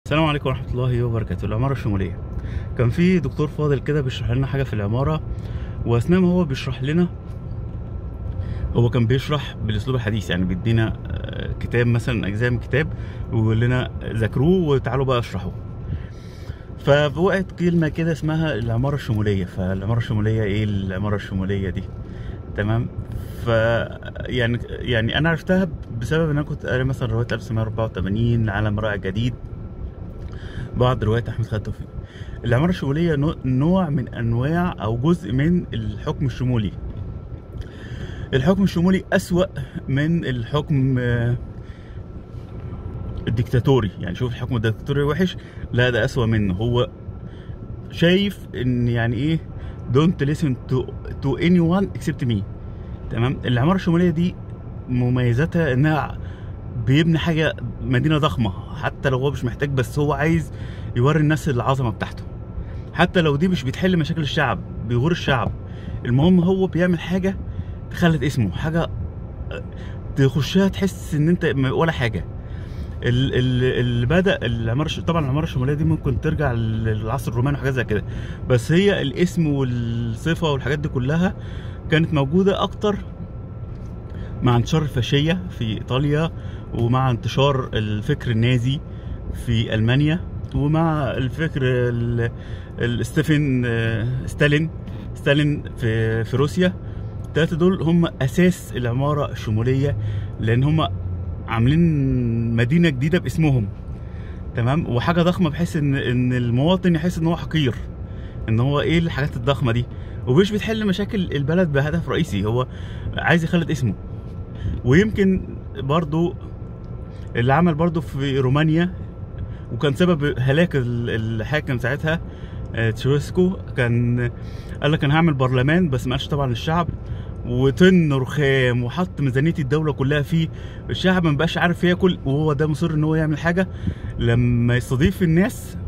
السلام عليكم ورحمة الله وبركاته العمارة الشمولية كان في دكتور فاضل كده بيشرح لنا حاجة في العمارة وأثناء ما هو بيشرح لنا هو كان بيشرح بالأسلوب الحديث يعني بيدينا آه، كتاب مثلا أجزاء من كتاب ويقول لنا ذاكروه وتعالوا بقى اشرحوه فوقعت كلمة كده اسمها العمارة الشمولية فالعمارة الشمولية ايه العمارة الشمولية دي تمام ف يعني يعني انا عرفتها بسبب ان انا كنت قاري مثلا رواية 1984 عالم رائع جديد بعض روايات احمد خالد توفيق العمارة الشمولية نوع- نوع من انواع او جزء من الحكم الشمولي الحكم الشمولي اسوأ من الحكم آه، الديكتاتوري يعني شوف الحكم الديكتاتوري وحش لا ده اسوأ منه هو شايف ان يعني ايه don't listen to to anyone except me تمام العمارة الشمولية دي مميزاتها انها بيبني حاجة مدينة ضخمة حتى لو هو مش محتاج بس هو عايز يوري الناس العظمة بتاعته حتى لو دي مش بتحل مشاكل الشعب بيغور الشعب المهم هو بيعمل حاجة تخلد اسمه حاجة آه، تخشها تحس ان انت م- ولا حاجة ال- ال- اللي بدا العماره الش- طبعا العماره الشماليه دي ممكن ترجع للعصر الروماني وحاجات زي كده بس هي الاسم والصفه والحاجات دي كلها كانت موجوده اكتر مع انتشار الفاشيه في ايطاليا ومع انتشار الفكر النازي في المانيا ومع الفكر ال- ال- ستيفن آه، ستالين ستالين في في روسيا الثلاثه دول هم اساس العماره الشموليه لان هم عاملين مدينه جديده باسمهم تمام وحاجه ضخمه بحيث ان ان المواطن يحس ان هو حقير ان هو ايه الحاجات الضخمه دي ومش بتحل مشاكل البلد بهدف رئيسي هو عايز يخلد اسمه ويمكن برضو اللي عمل برضو في رومانيا وكان سبب هلاك ال- الحاكم ساعتها آه، تشويسكو كان قال لك انا هعمل برلمان بس ما قالش طبعا الشعب وطن رخام وحط ميزانيه الدوله كلها فيه الشعب ما بقاش عارف ياكل وهو ده مصر ان هو يعمل حاجه لما يستضيف الناس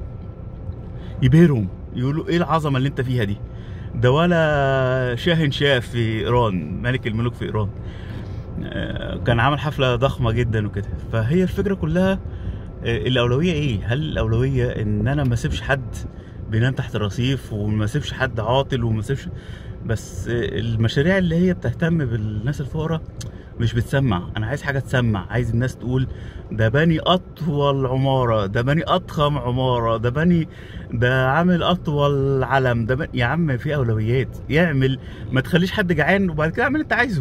يبهرهم يقولوا ايه العظمه اللي انت فيها دي ده ولا شاهن شاه في ايران ملك الملوك في ايران آه، كان عامل حفله ضخمه جدا وكده فهي الفكره كلها آه، الاولويه ايه هل الاولويه ان انا ما اسيبش حد بينام تحت الرصيف وما اسيبش حد عاطل وما اسيبش بس آه، المشاريع اللي هي بتهتم بالناس الفقراء مش بتسمع انا عايز حاجه تسمع عايز الناس تقول ده بني اطول عماره ده بني اضخم عماره ده بني ده عامل اطول علم ده بني... يا عم في اولويات يعمل ما تخليش حد جعان وبعد كده اعمل اللي انت عايزه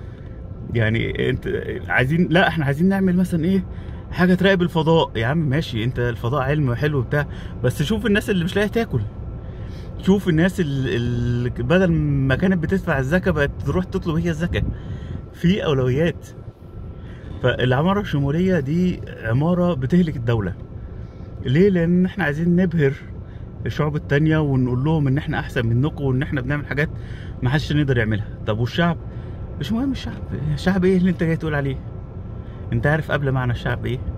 يعني انت عايزين لا احنا عايزين نعمل مثلا ايه حاجه تراقب الفضاء يا عم ماشي انت الفضاء علم وحلو وبتاع بس شوف الناس اللي مش لاقيه تاكل شوف الناس اللي بدل ما كانت بتدفع الزكاه بقت تروح تطلب هي الزكاه في اولويات فالعماره الشموليه دي عماره بتهلك الدوله ليه لان احنا عايزين نبهر الشعوب التانية ونقول لهم ان احنا احسن منكم وان احنا بنعمل حاجات ما حدش يقدر يعملها طب والشعب مش مهم الشعب الشعب ايه اللي انت جاي تقول عليه انت عارف قبل معنى الشعب ايه